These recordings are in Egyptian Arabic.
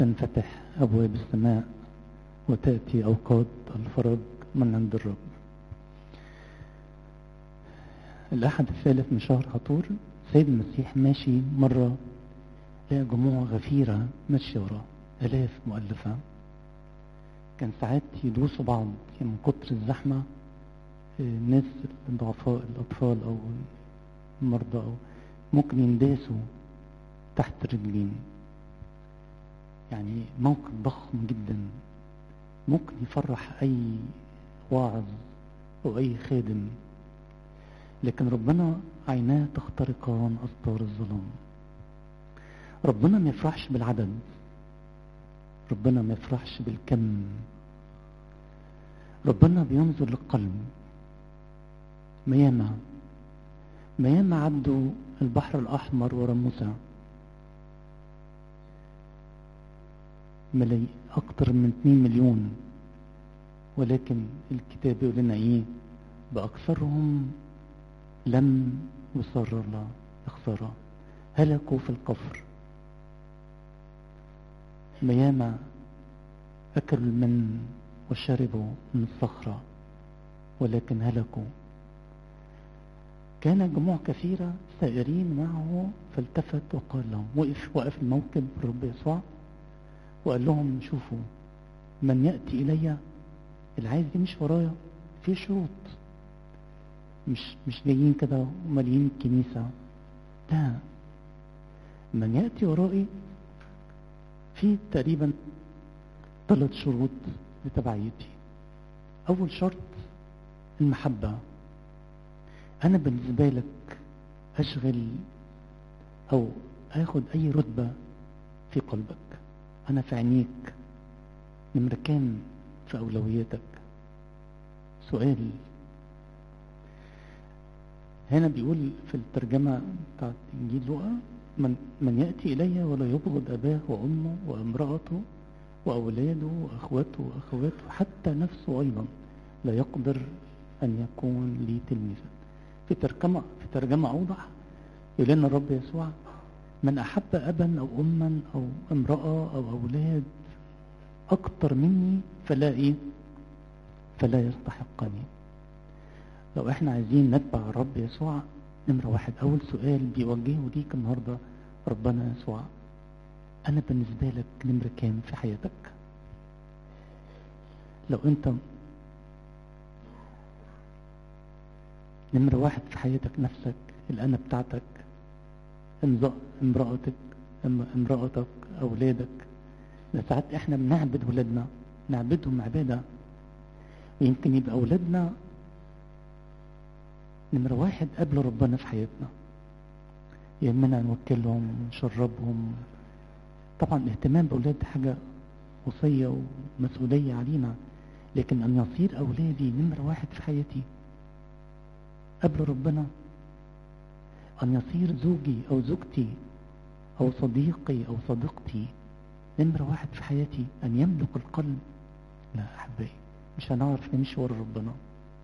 تنفتح أبواب السماء وتأتي أوقات الفرج من عند الرب الأحد الثالث من شهر عطور سيد المسيح ماشي مرة لقى جموع غفيرة ماشية وراه آلاف مؤلفة كان ساعات يدوسوا بعض يعني من كتر الزحمة الناس الضعفاء الأطفال أو المرضى أو ممكن ينداسوا تحت الرجلين يعني موقف ضخم جدا ممكن يفرح أي واعظ أو أي خادم لكن ربنا عيناه تخترقان أستار الظلام ربنا ما يفرحش بالعدد ربنا ما يفرحش بالكم ربنا بينظر للقلب ما ياما ما ياما عدوا البحر الأحمر ورا موسى ملاي أكتر من 2 مليون ولكن الكتاب يقول لنا إيه بأكثرهم لم يصر الله خسارة هلكوا في القفر ما ياما أكلوا المن وشربوا من الصخرة ولكن هلكوا كان جموع كثيرة سائرين معه فالتفت وقال لهم وقف وقف الموكب الرب يسوع وقال لهم شوفوا من يأتي إلي العايز يمشي ورايا في شروط مش مش جايين كده ومالين الكنيسة لا من يأتي ورائي في تقريبا ثلاث شروط لتبعيتي أول شرط المحبة أنا بالنسبة لك أشغل أو أخد أي رتبة في قلبك أنا في عينيك نمرة كام في أولوياتك سؤال هنا بيقول في الترجمة بتاعت إنجيل لوقا من, من يأتي إلي ولا يبغض أباه وأمه وامرأته وأولاده وأخواته وأخواته حتى نفسه أيضا لا يقدر أن يكون لي تلميذا في ترجمة في ترجمة أوضح يقول لنا الرب يسوع من أحب أبا أو أما أو امرأة أو أولاد أكتر مني فلا إيه فلا يستحقني لو احنا عايزين نتبع الرب يسوع نمرة واحد أول سؤال بيوجهه ليك النهاردة ربنا يسوع أنا بالنسبة لك نمرة كام في حياتك لو أنت نمرة واحد في حياتك نفسك الأنا بتاعتك امرأتك امرأتك أولادك ساعات احنا بنعبد ولادنا نعبدهم عبادة ويمكن يبقى أولادنا نمرة واحد قبل ربنا في حياتنا يهمنا نوكلهم ونشربهم طبعا الاهتمام بأولاد حاجة وصية ومسؤولية علينا لكن أن يصير أولادي نمرة واحد في حياتي قبل ربنا أن يصير زوجي أو زوجتي أو صديقي أو صديقتي نمرة واحد في حياتي أن يملك القلب لا أحبائي مش هنعرف نمشي ورا ربنا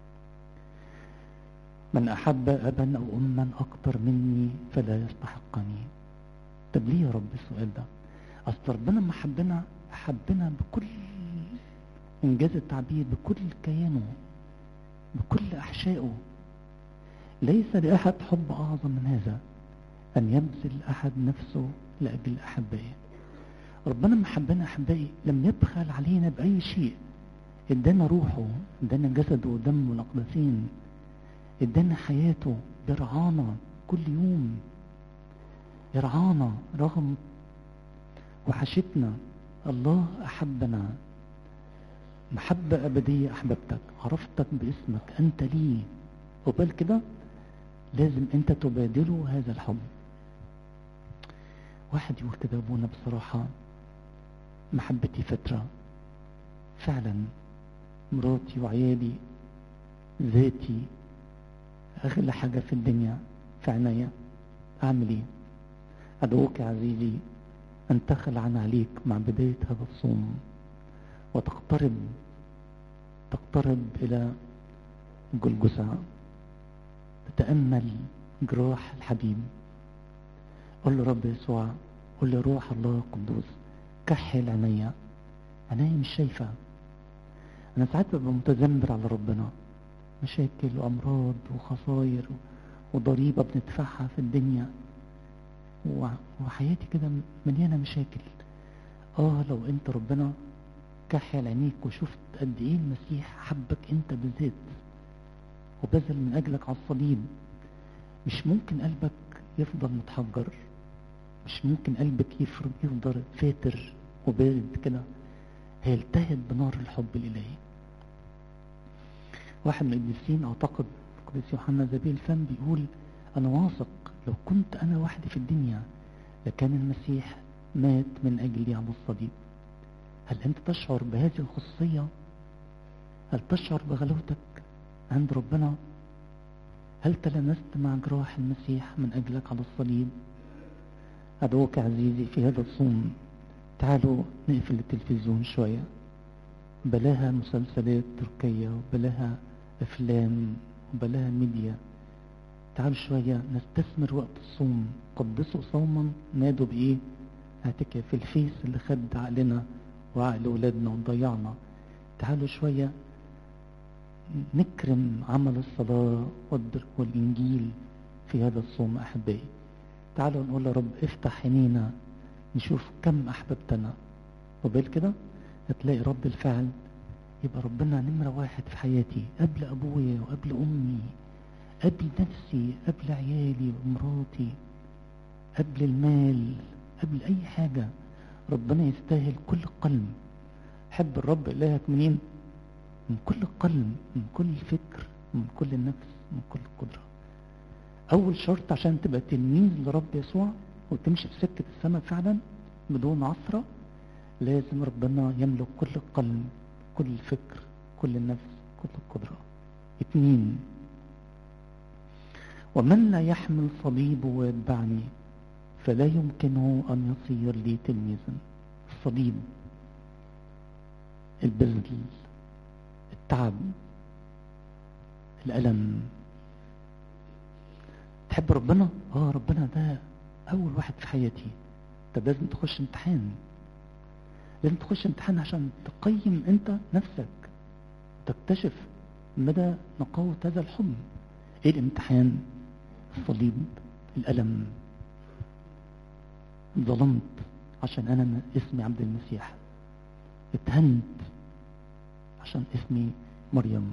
من أحب أبا أو أما أكتر مني فلا يستحقني طب ليه يا رب السؤال ده أصل ربنا ما حبنا حبنا بكل إنجاز التعبير بكل كيانه بكل أحشائه ليس لأحد حب أعظم من هذا أن يبذل أحد نفسه لأجل أحبائه ربنا ما حبنا أحبائي لم يبخل علينا بأي شيء ادانا روحه ادانا جسده ودمه الأقدسين ادانا حياته يرعانا كل يوم يرعانا رغم وحشتنا الله أحبنا محبة أبدية أحببتك عرفتك باسمك أنت لي وبال كده لازم أنت تبادله هذا الحب واحد يقول كده أبونا بصراحة محبتي فترة فعلا مراتي وعيالي ذاتي أغلى حاجة في الدنيا في عناية أعمل إيه أدعوك يا عزيزي أن تخلع عن عليك مع بداية هذا الصوم وتقترب تقترب إلى جلجسة تتأمل جراح الحبيب قل له رب يسوع قل له روح الله القدوس كحل عينيا عينيا مش شايفة أنا ساعات ببقى متذمر على ربنا مشاكل وأمراض وخسائر وضريبة بندفعها في الدنيا وحياتي كده مليانة مشاكل آه لو أنت ربنا كحل عينيك وشفت قد إيه المسيح حبك أنت بالذات وبذل من أجلك على الصليب مش ممكن قلبك يفضل متحجر مش ممكن قلبك يفضل فاتر وبارد كده هيلتهب بنار الحب الإلهي واحد من القديسين أعتقد القديس يوحنا زبيل الفم بيقول أنا واثق لو كنت أنا وحدي في الدنيا لكان المسيح مات من أجلي على الصليب هل أنت تشعر بهذه الخصوصية هل تشعر بغلاوتك عند ربنا هل تلمست مع جراح المسيح من أجلك على الصليب أدعوك عزيزي في هذا الصوم تعالوا نقفل التلفزيون شوية بلاها مسلسلات تركية وبلاها أفلام وبلاها ميديا تعالوا شوية نستثمر وقت الصوم قدسوا صوما نادوا بإيه اعتكاف في الفيس اللي خد عقلنا وعقل أولادنا وضيعنا تعالوا شوية نكرم عمل الصلاة والإنجيل في هذا الصوم أحبائي تعالوا نقول يا رب افتح عينينا نشوف كم أحببتنا وبال كده هتلاقي رد الفعل يبقى ربنا نمرة واحد في حياتي قبل أبويا وقبل أمي قبل نفسي قبل عيالي ومراتي قبل المال قبل أي حاجة ربنا يستاهل كل قلب حب الرب إلهك منين من كل قلب من كل فكر من كل نفس من كل قدرة أول شرط عشان تبقى تلميذ لرب يسوع وتمشي في سكة السماء فعلا بدون عثرة لازم ربنا يملك كل قلب كل فكر كل نفس كل قدرة اتنين ومن لا يحمل صليبه ويتبعني فلا يمكنه أن يصير لي تلميذا الصليب البذل التعب الألم تحب ربنا اه ربنا ده اول واحد في حياتي طب لازم تخش امتحان لازم تخش امتحان عشان تقيم انت نفسك تكتشف مدى نقاوة هذا الحب ايه الامتحان الصليب الألم ظلمت عشان انا اسمي عبد المسيح اتهنت عشان اسمي مريم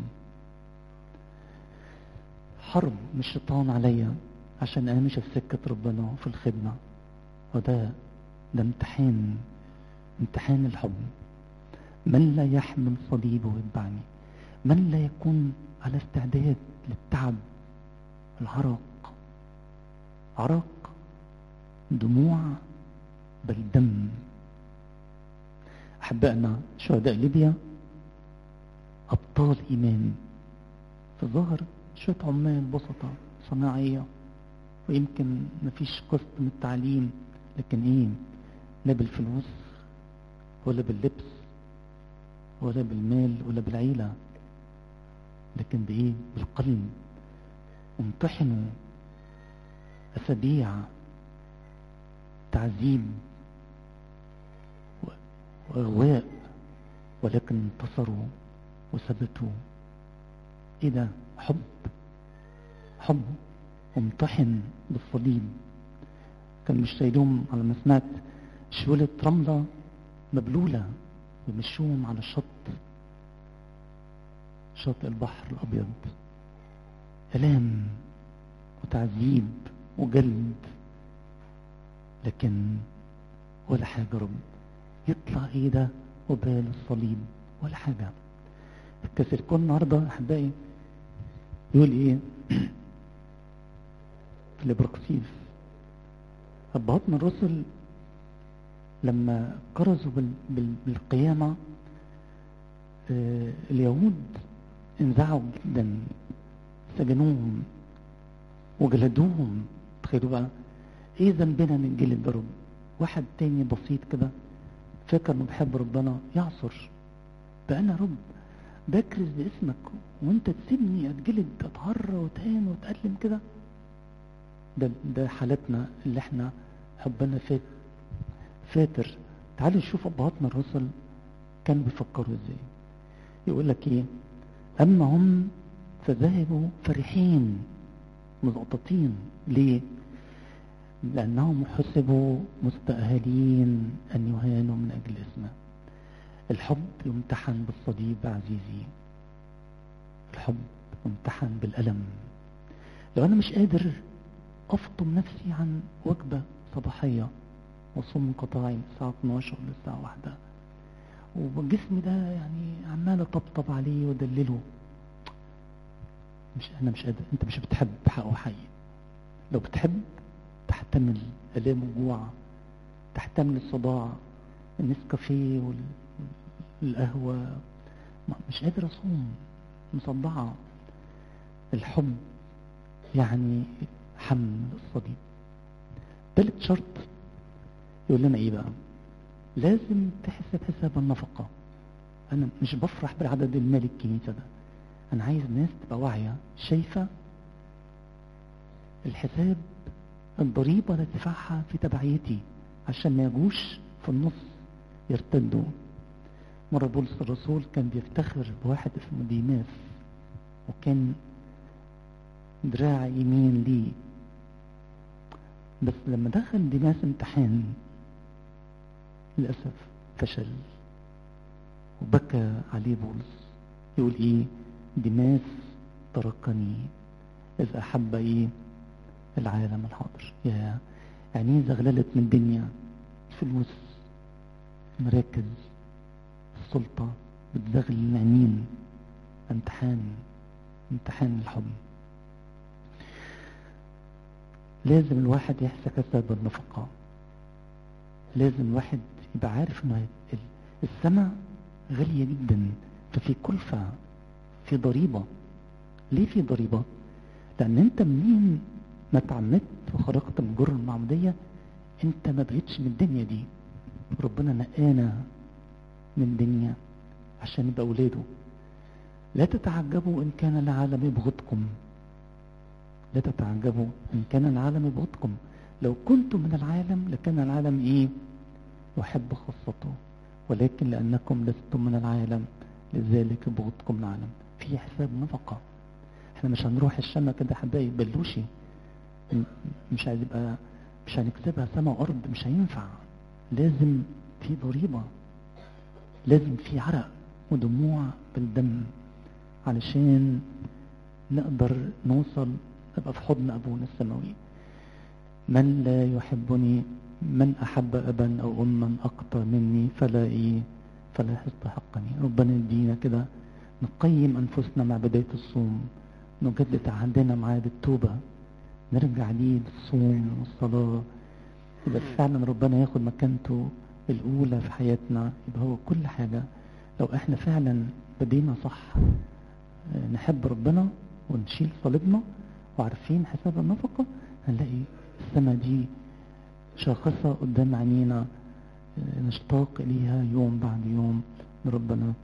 حرب من الشيطان عليا عشان امشي في سكة ربنا وفي الخدمة وده ده امتحان امتحان الحب من لا يحمل صليبه ويتبعني من لا يكون على استعداد للتعب العرق عرق دموع بل دم أحبائنا شهداء ليبيا أبطال إيمان في الظاهر شوية عمال بسطة صناعية ويمكن مفيش قسط من التعليم لكن ايه لا بالفلوس ولا باللبس ولا بالمال ولا بالعيلة لكن بايه بالقلب امتحنوا أسابيع تعذيب وإغواء ولكن انتصروا وثبتوا ايه ده حب حب وامتحن بالصليب كان مش شايلهم على ما سمعت شولة رملة مبلولة ويمشوهم على الشط شاطئ البحر الأبيض ألام وتعذيب وجلد لكن ولا حاجة رب يطلع ايه ده وبال الصليب ولا حاجة الكسر كل النهاردة أحبائي يقول ايه في الابراكسيس أبهاتنا الرسل لما كرزوا بال بال بالقيامة آه اليهود انزعوا جدا سجنوهم وجلدوهم تخيلوا بقى ايه ذنبنا نتجلد رب واحد تاني بسيط كده فاكر انه بيحب ربنا يعصر بقى انا رب بكرز باسمك وانت تسيبني اتجلد اتهرى وتهان واتألم كده ده ده حالتنا اللي احنا حبنا فات فاتر تعالوا نشوف ابهاتنا الرسل كانوا بيفكروا ازاي يقول لك ايه اما هم فذهبوا فرحين مزقططين ليه لانهم حسبوا مستأهلين ان يهانوا من اجل اسمه الحب يمتحن بالصليب عزيزي الحب يمتحن بالألم لو أنا مش قادر أفطم نفسي عن وجبة صباحية وصوم انقطاعي الساعة 12 للساعة واحدة وجسمي ده يعني عمال أطبطب عليه وأدلله مش أنا مش قادر أنت مش بتحب حقه حقيقي لو بتحب تحتمل آلام وجوع تحتمل الصداع النسكافيه والقهوة مش قادر أصوم مصدعة الحب يعني حمل الصليب ثالث شرط يقول لنا ايه بقى لازم تحسب حساب النفقة انا مش بفرح بالعدد المالي الكنيسة ده انا عايز ناس تبقى واعية شايفة الحساب الضريبة اللي تدفعها في تبعيتي عشان ما يجوش في النص يرتدوا مرة بولس الرسول كان بيفتخر بواحد اسمه ديماس وكان دراع يمين ليه بس لما دخل ديماس امتحان للأسف فشل وبكى عليه بولس يقول ايه ديماس تركني إذ أحب ايه العالم الحاضر يا يعني زغللت من الدنيا فلوس مراكز السلطة بتزغل العينين امتحان امتحان الحب لازم الواحد يحسب حساب النفقة لازم الواحد يبقى عارف انه السماء غالية جدا ففي كلفة في ضريبة ليه في ضريبة لان انت منين ما اتعمدت وخرجت من جر المعمودية انت ما بقتش من الدنيا دي ربنا نقانا من الدنيا عشان يبقى اولاده لا تتعجبوا ان كان العالم يبغضكم لا تتعجبوا ان كان العالم يبغضكم لو كنتم من العالم لكان العالم ايه يحب خاصته ولكن لانكم لستم من العالم لذلك يبغضكم العالم في حساب نفقة احنا مش هنروح الشمع كده حبايب بلوشي مش هيبقى مش هنكسبها سماء وارض مش هينفع لازم في ضريبة لازم في عرق ودموع بالدم علشان نقدر نوصل نبقى في حضن أبونا السماوي من لا يحبني من أحب أبا أو أما أكتر مني فلا إيه فلا يستحقني ربنا يدينا كده نقيم أنفسنا مع بداية الصوم نجدد عهدنا معاه بالتوبة نرجع ليه بالصوم والصلاة يبقى فعلا ربنا ياخد مكانته الأولى في حياتنا يبقى هو كل حاجة لو احنا فعلا بدينا صح نحب ربنا ونشيل صليبنا وعارفين حساب النفقة هنلاقي السماء دي شاخصة قدام عينينا نشتاق إليها يوم بعد يوم ربنا